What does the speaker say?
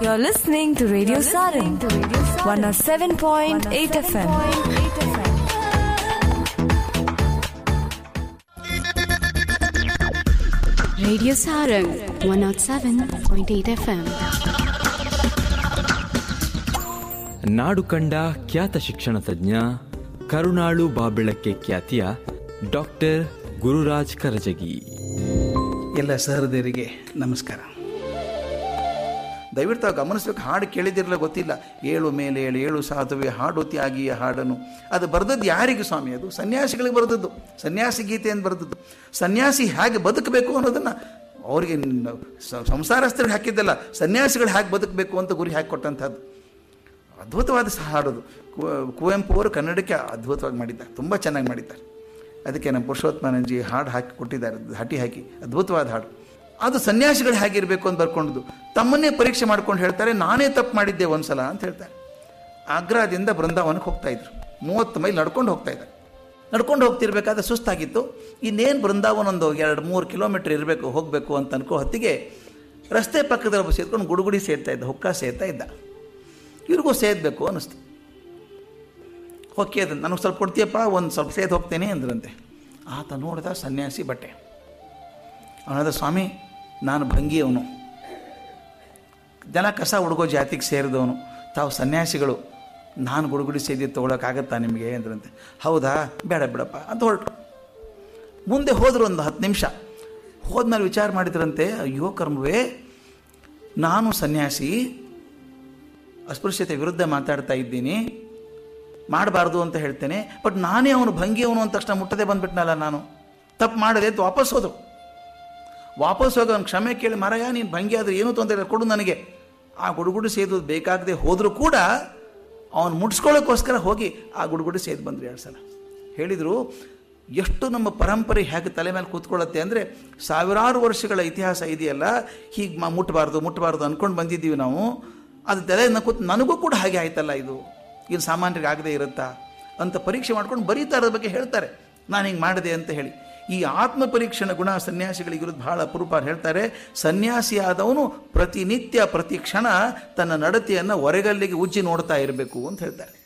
You're listening to Radio Sarin, 107.8 FM. Radio Sarang 107.8 FM. ನಾಡು ಕಂಡ ಖ್ಯಾತ ಶಿಕ್ಷಣ ತಜ್ಞ ಕರುಣಾಳು ಬಾಬೆಳಕ್ಕೆ ಖ್ಯಾತಿಯ ಡಾಕ್ಟರ್ ಗುರುರಾಜ್ ಕರಜಗಿ ಎಲ್ಲ ಸಹೃದಯರಿಗೆ ನಮಸ್ಕಾರ ದಯವಿಟ್ಟು ತಾವು ಗಮನಿಸ್ಬೇಕು ಹಾಡು ಕೇಳಿದಿರಲ್ಲ ಗೊತ್ತಿಲ್ಲ ಏಳು ಮೇಲೆ ಏಳು ಏಳು ಸಾಧುವೆ ಹಾಡು ತ್ಯಾಗಿಯ ಹಾಡನು ಅದು ಬರೆದದ್ದು ಯಾರಿಗೆ ಸ್ವಾಮಿ ಅದು ಸನ್ಯಾಸಿಗಳಿಗೆ ಬರೆದದ್ದು ಸನ್ಯಾಸಿ ಗೀತೆ ಅಂತ ಬರೆದದ್ದು ಸನ್ಯಾಸಿ ಹೇಗೆ ಬದುಕಬೇಕು ಅನ್ನೋದನ್ನು ಅವರಿಗೆ ಸ- ಸಂಸಾರಸ್ಥರಿಗೆ ಹಾಕಿದ್ದಲ್ಲ ಸನ್ಯಾಸಿಗಳು ಹೇಗೆ ಬದುಕಬೇಕು ಅಂತ ಗುರಿ ಹಾಕಿಕೊಟ್ಟಂಥದ್ದು ಅದ್ಭುತವಾದ ಸಹ ಹಾಡೋದು ಕು- ಕುವೆಂಪು ಅವರು ಕನ್ನಡಕ್ಕೆ ಅದ್ಭುತವಾಗಿ ಮಾಡಿದ್ದಾರೆ ತುಂಬ ಚೆನ್ನಾಗಿ ಮಾಡಿದ್ದಾರೆ ಅದಕ್ಕೆ ನಮ್ಮ ಪುರುಷೋತ್ತಮಾನಂಜಿ ಹಾಡು ಹಾಕಿ ಕೊಟ್ಟಿದ್ದಾರೆ ಹಟಿ ಹಾಕಿ ಅದ್ಭುತವಾದ ಹಾಡು ಅದು ಸನ್ಯಾಸಿಗಳು ಹೇಗಿರಬೇಕು ಅಂತ ಬರ್ಕೊಂಡದ್ದು ತಮ್ಮನ್ನೇ ಪರೀಕ್ಷೆ ಮಾಡ್ಕೊಂಡು ಹೇಳ್ತಾರೆ ನಾನೇ ತಪ್ಪು ಮಾಡಿದ್ದೆ ಒಂದ್ಸಲ ಅಂತ ಹೇಳ್ತಾರೆ ಆಗ್ರಾದಿಂದ ಬೃಂದಾವನಕ್ಕೆ ಹೋಗ್ತಾ ಇದ್ರು ಮೂವತ್ತು ಮೈಲ್ ನಡ್ಕೊಂಡು ಹೋಗ್ತಾ ಇದ್ದಾರೆ ನಡ್ಕೊಂಡು ಹೋಗ್ತಿರ್ಬೇಕಾದ್ರೆ ಸುಸ್ತಾಗಿತ್ತು ಇನ್ನೇನು ಬೃಂದಾವನ ಒಂದು ಎರಡು ಮೂರು ಕಿಲೋಮೀಟ್ರ್ ಇರಬೇಕು ಹೋಗಬೇಕು ಅಂತ ಅನ್ಕೋ ಹೊತ್ತಿಗೆ ರಸ್ತೆ ಪಕ್ಕದಲ್ಲಿ ಒಬ್ಬ ಸೇರ್ಕೊಂಡು ಗುಡುಗುಡಿ ಸೇರ್ತಾ ಇದ್ದ ಹುಕ್ಕ ಸೇರ್ತಾ ಇದ್ದ ಇವ್ರಿಗೂ ಸೇದಬೇಕು ಅನ್ನಿಸ್ತು ಓಕೆ ಅದು ನನಗೆ ಸ್ವಲ್ಪ ಕೊಡ್ತೀಯಪ್ಪ ಒಂದು ಸ್ವಲ್ಪ ಸೇದ್ ಹೋಗ್ತೇನೆ ಅಂದ್ರಂತೆ ಆತ ನೋಡಿದ ಸನ್ಯಾಸಿ ಬಟ್ಟೆ ಅವನದ ಸ್ವಾಮಿ ನಾನು ಭಂಗಿಯವನು ಜನ ಕಸ ಹುಡುಗೋ ಜಾತಿಗೆ ಸೇರಿದವನು ತಾವು ಸನ್ಯಾಸಿಗಳು ನಾನು ಗುಡುಗುಡಿ ಸೇದಿ ತೊಗೊಳಕ್ಕಾಗತ್ತಾ ನಿಮಗೆ ಅಂದ್ರಂತೆ ಹೌದಾ ಬೇಡ ಬಿಡಪ್ಪ ಅಂತ ಹೊರಟು ಮುಂದೆ ಹೋದ್ರು ಒಂದು ಹತ್ತು ನಿಮಿಷ ಹೋದ್ಮೇಲೆ ವಿಚಾರ ಮಾಡಿದ್ರಂತೆ ಅಯ್ಯೋ ಕರ್ಮವೇ ನಾನು ಸನ್ಯಾಸಿ ಅಸ್ಪೃಶ್ಯತೆ ವಿರುದ್ಧ ಮಾತಾಡ್ತಾ ಇದ್ದೀನಿ ಮಾಡಬಾರ್ದು ಅಂತ ಹೇಳ್ತೇನೆ ಬಟ್ ನಾನೇ ಅವನು ಭಂಗಿಯವನು ಅಂದ ತಕ್ಷಣ ಮುಟ್ಟದೆ ಬಂದ್ಬಿಟ್ನಲ್ಲ ನಾನು ತಪ್ಪು ಮಾಡದೆ ಅಂತ ವಾಪಸ್ ಹೋದ್ರು ವಾಪಸ್ ಹೋಗಿ ಅವ್ನು ಕ್ಷಮೆ ಕೇಳಿ ಮರಯ ನೀನು ಭಂಗಿ ಆದರೆ ಏನೂ ತೊಂದರೆ ಇಲ್ಲ ಕೊಡು ನನಗೆ ಆ ಗುಡುಗುಡು ಸೇದು ಬೇಕಾಗದೆ ಹೋದರೂ ಕೂಡ ಅವನು ಮುಟ್ಸ್ಕೊಳ್ಳೋಕ್ಕೋಸ್ಕರ ಹೋಗಿ ಆ ಗುಡುಗುಡು ಸೇದು ಬಂದರು ಎರಡು ಸಲ ಹೇಳಿದರು ಎಷ್ಟು ನಮ್ಮ ಪರಂಪರೆ ಹೇಗೆ ತಲೆ ಮೇಲೆ ಕೂತ್ಕೊಳ್ಳುತ್ತೆ ಅಂದರೆ ಸಾವಿರಾರು ವರ್ಷಗಳ ಇತಿಹಾಸ ಇದೆಯಲ್ಲ ಹೀಗೆ ಮ ಮುಟ್ಟಬಾರ್ದು ಮುಟ್ಟಬಾರ್ದು ಅಂದ್ಕೊಂಡು ಬಂದಿದ್ದೀವಿ ನಾವು ಅದು ತಲೆ ಕೂತ್ ನನಗೂ ಕೂಡ ಹಾಗೆ ಆಯ್ತಲ್ಲ ಇದು ಇದು ಸಾಮಾನ್ಯರಿಗೆ ಆಗದೆ ಇರುತ್ತಾ ಅಂತ ಪರೀಕ್ಷೆ ಮಾಡ್ಕೊಂಡು ಬರೀತಾ ಇರೋದ್ರ ಬಗ್ಗೆ ಹೇಳ್ತಾರೆ ನಾನು ಹಿಂಗೆ ಮಾಡಿದೆ ಅಂತ ಹೇಳಿ ಈ ಆತ್ಮ ಪರೀಕ್ಷಣ ಗುಣ ಸನ್ಯಾಸಿಗಳಿಗಿರೋದು ಬಹಳ ಅಪರೂಪ ಹೇಳ್ತಾರೆ ಸನ್ಯಾಸಿಯಾದವನು ಪ್ರತಿನಿತ್ಯ ಪ್ರತಿ ಕ್ಷಣ ತನ್ನ ನಡತೆಯನ್ನು ಹೊರಗಲ್ಲಿಗೆ ಉಜ್ಜಿ ನೋಡ್ತಾ ಇರಬೇಕು ಅಂತ ಹೇಳ್ತಾರೆ